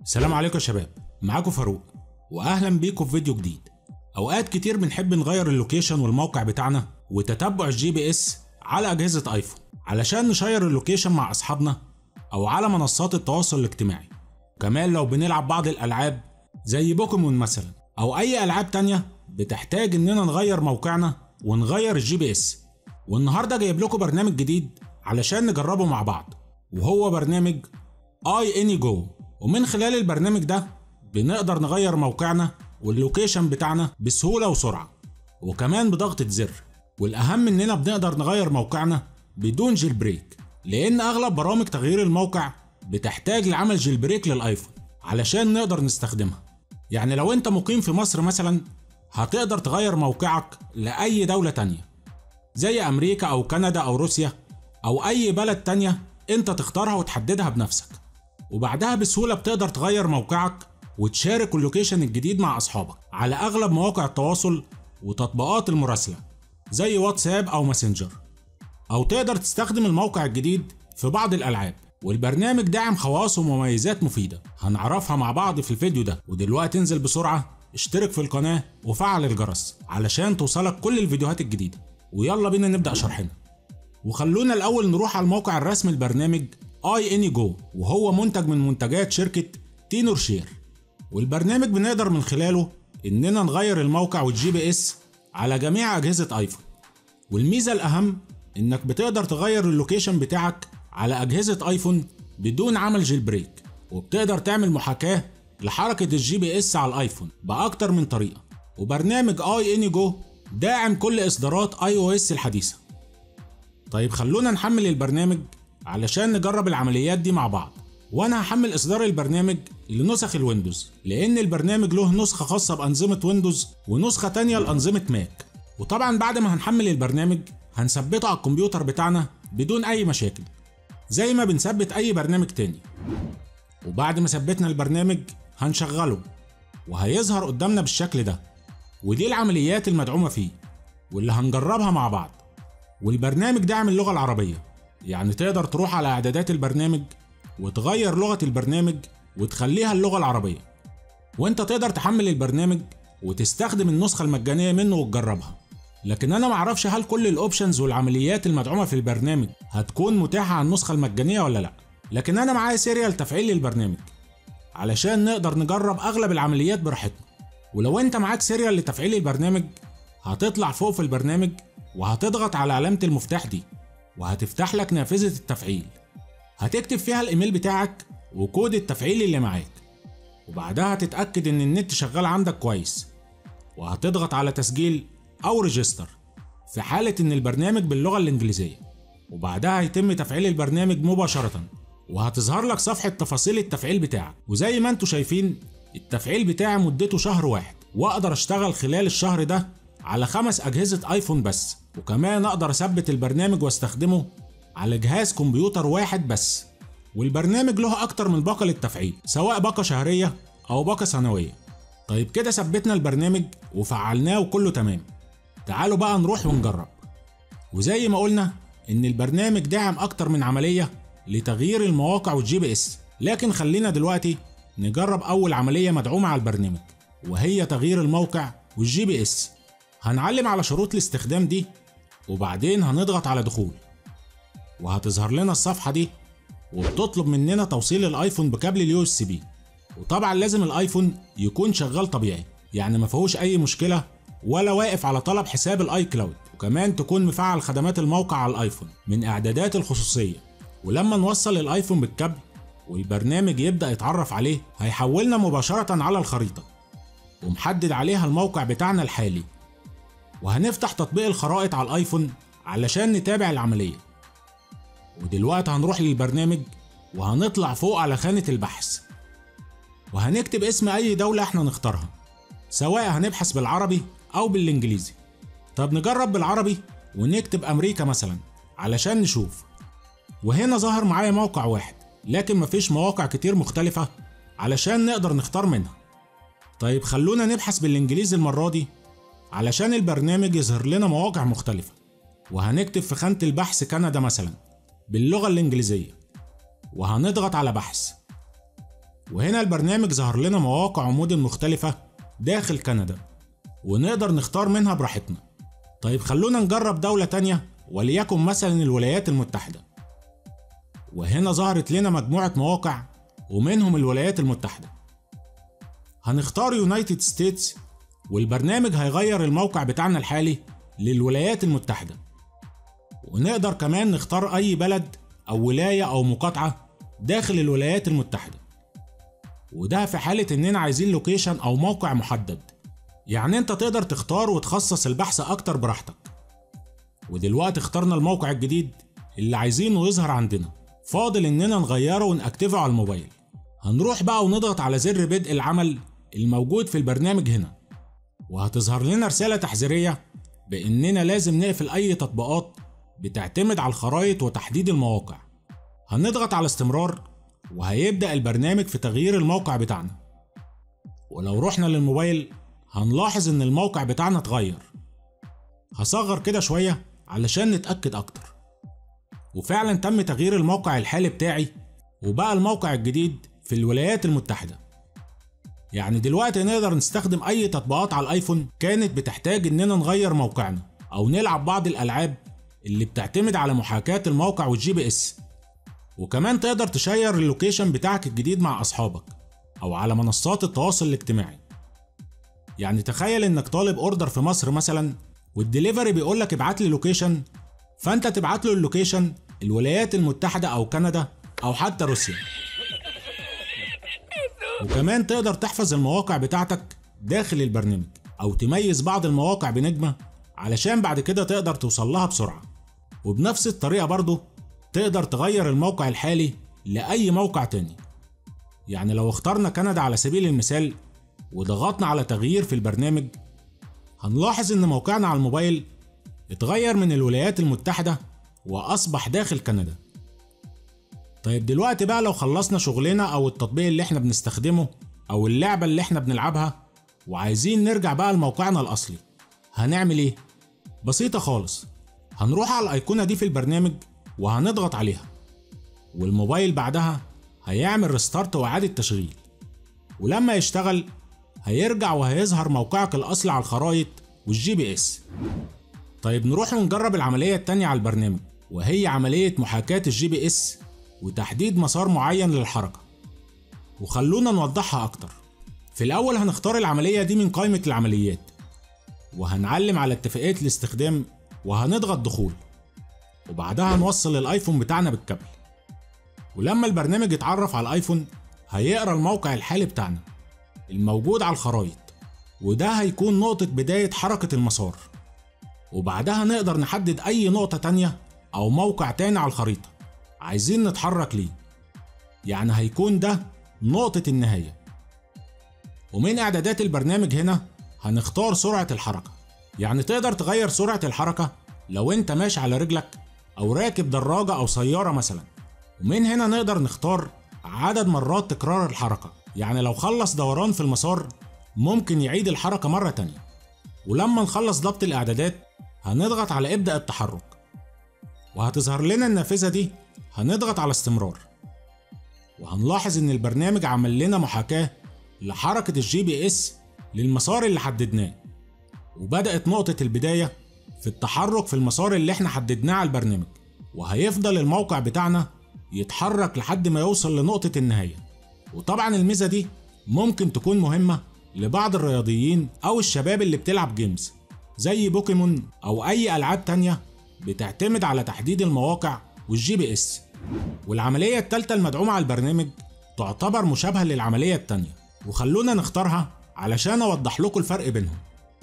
السلام عليكم يا شباب معاكم فاروق واهلا بيكم في فيديو جديد اوقات كتير بنحب نغير اللوكيشن والموقع بتاعنا وتتبع الجي بي اس على اجهزه ايفون علشان نشير اللوكيشن مع اصحابنا او على منصات التواصل الاجتماعي كمان لو بنلعب بعض الالعاب زي بوكيمون مثلا او اي العاب تانية بتحتاج اننا نغير موقعنا ونغير الجي بي اس والنهارده جايب لكم برنامج جديد علشان نجربه مع بعض وهو برنامج اي اني جو ومن خلال البرنامج ده بنقدر نغير موقعنا واللوكيشن بتاعنا بسهوله وسرعه وكمان بضغطه زر والاهم اننا بنقدر نغير موقعنا بدون جيل بريك لان اغلب برامج تغيير الموقع بتحتاج لعمل جيل بريك للايفون علشان نقدر نستخدمها يعني لو انت مقيم في مصر مثلا هتقدر تغير موقعك لاي دوله تانية زي امريكا او كندا او روسيا او اي بلد تانية انت تختارها وتحددها بنفسك وبعدها بسهوله بتقدر تغير موقعك وتشارك اللوكيشن الجديد مع اصحابك على اغلب مواقع التواصل وتطبيقات المراسله زي واتساب او ماسنجر او تقدر تستخدم الموقع الجديد في بعض الالعاب والبرنامج داعم خواص ومميزات مفيده هنعرفها مع بعض في الفيديو ده ودلوقتي انزل بسرعه اشترك في القناه وفعل الجرس علشان توصلك كل الفيديوهات الجديده ويلا بينا نبدا شرحنا وخلونا الاول نروح على الموقع الرسمي البرنامج اي اني جو وهو منتج من منتجات شركه تينور شير والبرنامج بنقدر من خلاله اننا نغير الموقع والجي بي اس على جميع اجهزه ايفون والميزه الاهم انك بتقدر تغير اللوكيشن بتاعك على اجهزه ايفون بدون عمل جيل بريك وبتقدر تعمل محاكاه لحركه الجي بي اس على الايفون باكتر من طريقه وبرنامج اي اني جو داعم كل اصدارات اي او اس الحديثه طيب خلونا نحمل البرنامج علشان نجرب العمليات دي مع بعض وانا هحمل اصدار البرنامج لنسخ الويندوز لان البرنامج له نسخه خاصه بانظمه ويندوز ونسخه تانية لانظمه ماك وطبعا بعد ما هنحمل البرنامج هنثبته على الكمبيوتر بتاعنا بدون اي مشاكل زي ما بنثبت اي برنامج تاني وبعد ما ثبتنا البرنامج هنشغله وهيظهر قدامنا بالشكل ده ودي العمليات المدعومه فيه واللي هنجربها مع بعض والبرنامج داعم اللغه العربيه يعني تقدر تروح على اعدادات البرنامج وتغير لغه البرنامج وتخليها اللغه العربيه وانت تقدر تحمل البرنامج وتستخدم النسخه المجانيه منه وتجربها لكن انا معرفش هل كل الاوبشنز والعمليات المدعومه في البرنامج هتكون متاحه على النسخه المجانيه ولا لا لكن انا معايا سيريال تفعيل للبرنامج علشان نقدر نجرب اغلب العمليات براحتنا ولو انت معاك سيريال لتفعيل البرنامج هتطلع فوق في البرنامج وهتضغط على علامه المفتاح دي وهتفتح لك نافذه التفعيل هتكتب فيها الايميل بتاعك وكود التفعيل اللي معاك وبعدها هتتاكد ان النت شغال عندك كويس وهتضغط على تسجيل او ريجستر في حاله ان البرنامج باللغه الانجليزيه وبعدها هيتم تفعيل البرنامج مباشره وهتظهر لك صفحه تفاصيل التفعيل بتاعك وزي ما انتم شايفين التفعيل بتاعي مدته شهر واحد واقدر اشتغل خلال الشهر ده على خمس اجهزه ايفون بس وكمان اقدر اثبت البرنامج واستخدمه على جهاز كمبيوتر واحد بس والبرنامج له اكتر من باقه للتفعيل سواء باقه شهريه او باقه سنويه طيب كده ثبتنا البرنامج وفعلناه وكله تمام تعالوا بقى نروح ونجرب وزي ما قلنا ان البرنامج داعم اكتر من عمليه لتغيير المواقع والجي بي اس لكن خلينا دلوقتي نجرب اول عمليه مدعومه على البرنامج وهي تغيير الموقع والجي بي اس هنعلم على شروط الاستخدام دي وبعدين هنضغط على دخول وهتظهر لنا الصفحه دي وبتطلب مننا توصيل الايفون بكابل اليو اس بي وطبعا لازم الايفون يكون شغال طبيعي يعني ما فيهوش اي مشكله ولا واقف على طلب حساب الاي كلاود وكمان تكون مفعل خدمات الموقع على الايفون من اعدادات الخصوصيه ولما نوصل الايفون بالكابل والبرنامج يبدا يتعرف عليه هيحولنا مباشره على الخريطه ومحدد عليها الموقع بتاعنا الحالي وهنفتح تطبيق الخرائط على الايفون علشان نتابع العمليه ودلوقتي هنروح للبرنامج وهنطلع فوق على خانة البحث وهنكتب اسم أي دولة احنا نختارها سواء هنبحث بالعربي أو بالإنجليزي طب نجرب بالعربي ونكتب أمريكا مثلا علشان نشوف وهنا ظهر معايا موقع واحد لكن مفيش مواقع كتير مختلفة علشان نقدر نختار منها طيب خلونا نبحث بالإنجليزي المرة دي علشان البرنامج يظهر لنا مواقع مختلفة وهنكتب في خانة البحث كندا مثلا باللغة الإنجليزية وهنضغط على بحث وهنا البرنامج ظهر لنا مواقع ومدن مختلفة داخل كندا ونقدر نختار منها براحتنا طيب خلونا نجرب دولة تانية وليكن مثلا الولايات المتحدة وهنا ظهرت لنا مجموعة مواقع ومنهم الولايات المتحدة هنختار يونايتد ستيتس والبرنامج هيغير الموقع بتاعنا الحالي للولايات المتحدة ونقدر كمان نختار أي بلد أو ولاية أو مقاطعة داخل الولايات المتحدة وده في حالة إننا عايزين لوكيشن أو موقع محدد يعني أنت تقدر تختار وتخصص البحث أكتر براحتك ودلوقتي اخترنا الموقع الجديد اللي عايزينه يظهر عندنا فاضل إننا نغيره ونأكتفه على الموبايل هنروح بقى ونضغط على زر بدء العمل الموجود في البرنامج هنا وهتظهر لنا رسالة تحذيرية بإننا لازم نقفل أي تطبيقات بتعتمد على الخرائط وتحديد المواقع هنضغط على استمرار وهيبدأ البرنامج في تغيير الموقع بتاعنا ولو رحنا للموبايل هنلاحظ إن الموقع بتاعنا اتغير هصغر كده شوية علشان نتأكد أكتر وفعلا تم تغيير الموقع الحالي بتاعي وبقى الموقع الجديد في الولايات المتحدة يعني دلوقتي نقدر نستخدم أي تطبيقات على الآيفون كانت بتحتاج إننا نغير موقعنا أو نلعب بعض الألعاب اللي بتعتمد على محاكاة الموقع والجي بي اس وكمان تقدر تشير اللوكيشن بتاعك الجديد مع أصحابك أو على منصات التواصل الاجتماعي يعني تخيل إنك طالب أوردر في مصر مثلا والدليفري بيقول لك ابعت لي لوكيشن فأنت تبعت له اللوكيشن الولايات المتحدة أو كندا أو حتى روسيا وكمان تقدر تحفظ المواقع بتاعتك داخل البرنامج أو تميز بعض المواقع بنجمة علشان بعد كده تقدر توصل لها بسرعة وبنفس الطريقة برضو تقدر تغير الموقع الحالي لأي موقع تاني يعني لو اخترنا كندا على سبيل المثال وضغطنا على تغيير في البرنامج هنلاحظ ان موقعنا على الموبايل اتغير من الولايات المتحدة وأصبح داخل كندا طيب دلوقتي بقى لو خلصنا شغلنا أو التطبيق اللي احنا بنستخدمه أو اللعبة اللي احنا بنلعبها وعايزين نرجع بقى لموقعنا الأصلي هنعمل ايه؟ بسيطة خالص هنروح على الأيقونة دي في البرنامج وهنضغط عليها والموبايل بعدها هيعمل ريستارت وإعادة تشغيل ولما يشتغل هيرجع وهيظهر موقعك الأصلي على الخرائط والجي بي اس طيب نروح ونجرب العملية التانية على البرنامج وهي عملية محاكاة الجي بي اس وتحديد مسار معين للحركة وخلونا نوضحها أكتر في الأول هنختار العملية دي من قائمة العمليات وهنعلم على اتفاقية الاستخدام وهنضغط دخول وبعدها هنوصل الايفون بتاعنا بالكابل ولما البرنامج يتعرف على الايفون هيقرا الموقع الحالي بتاعنا الموجود على الخرايط وده هيكون نقطة بداية حركة المسار وبعدها نقدر نحدد أي نقطة تانية أو موقع تاني على الخريطة عايزين نتحرك ليه يعني هيكون ده نقطة النهاية ومن إعدادات البرنامج هنا هنختار سرعة الحركة يعني تقدر تغير سرعة الحركة لو انت ماشي على رجلك او راكب دراجة او سيارة مثلا ومن هنا نقدر نختار عدد مرات تكرار الحركة يعني لو خلص دوران في المسار ممكن يعيد الحركة مرة تانية ولما نخلص ضبط الاعدادات هنضغط على ابدأ التحرك وهتظهر لنا النافذة دي هنضغط على استمرار وهنلاحظ ان البرنامج عمل لنا محاكاة لحركة الجي بي اس للمسار اللي حددناه وبدأت نقطة البداية في التحرك في المسار اللي احنا حددناه على البرنامج وهيفضل الموقع بتاعنا يتحرك لحد ما يوصل لنقطة النهاية وطبعا الميزة دي ممكن تكون مهمة لبعض الرياضيين أو الشباب اللي بتلعب جيمز زي بوكيمون أو أي ألعاب تانية بتعتمد على تحديد المواقع والجي بي اس والعملية التالتة المدعومة على البرنامج تعتبر مشابهة للعملية التانية وخلونا نختارها علشان أوضح لكم الفرق بينهم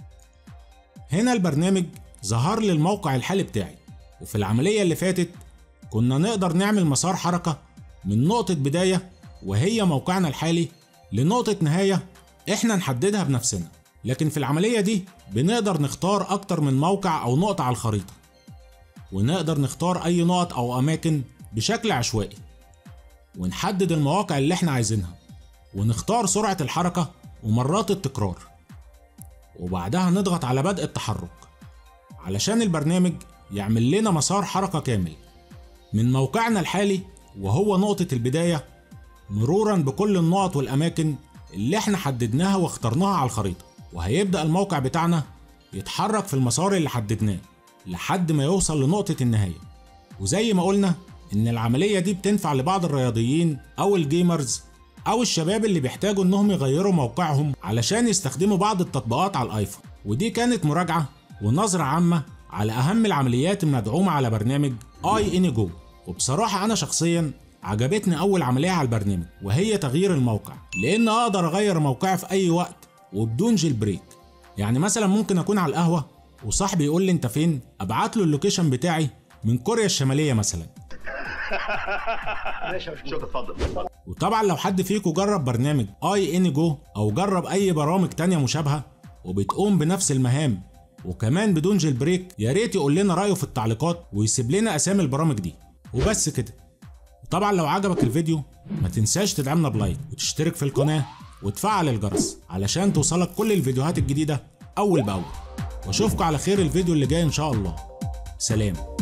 هنا البرنامج ظهر لي الموقع الحالي بتاعي وفي العملية اللي فاتت كنا نقدر نعمل مسار حركة من نقطة بداية وهي موقعنا الحالي لنقطة نهاية احنا نحددها بنفسنا لكن في العملية دي بنقدر نختار أكتر من موقع أو نقطة على الخريطة ونقدر نختار أي نقط أو أماكن بشكل عشوائي ونحدد المواقع اللي احنا عايزينها ونختار سرعة الحركة ومرات التكرار وبعدها نضغط على بدء التحرك علشان البرنامج يعمل لنا مسار حركة كامل من موقعنا الحالي وهو نقطة البداية مرورا بكل النقط والأماكن اللي احنا حددناها واخترناها على الخريطة وهيبدأ الموقع بتاعنا يتحرك في المسار اللي حددناه لحد ما يوصل لنقطة النهاية وزي ما قلنا إن العملية دي بتنفع لبعض الرياضيين أو الجيمرز أو الشباب اللي بيحتاجوا إنهم يغيروا موقعهم علشان يستخدموا بعض التطبيقات على الآيفون ودي كانت مراجعة ونظرة عامة على أهم العمليات المدعومة على برنامج اي اني جو وبصراحة أنا شخصيا عجبتني أول عملية على البرنامج وهي تغيير الموقع لأن أقدر أغير موقعي في أي وقت وبدون جيل بريك يعني مثلا ممكن أكون على القهوة وصاحبي يقول لي أنت فين أبعت له اللوكيشن بتاعي من كوريا الشمالية مثلا ماشي يا باشمهندس. شكرا اتفضل وطبعا لو حد فيكم جرب برنامج اي ان جو او جرب اي برامج تانية مشابهة وبتقوم بنفس المهام وكمان بدون جيل بريك يا ريت يقول لنا رايه في التعليقات ويسيب لنا اسامي البرامج دي وبس كده وطبعا لو عجبك الفيديو ما تنساش تدعمنا بلايك وتشترك في القناة وتفعل الجرس علشان توصلك كل الفيديوهات الجديدة اول باول واشوفكم على خير الفيديو اللي جاي ان شاء الله سلام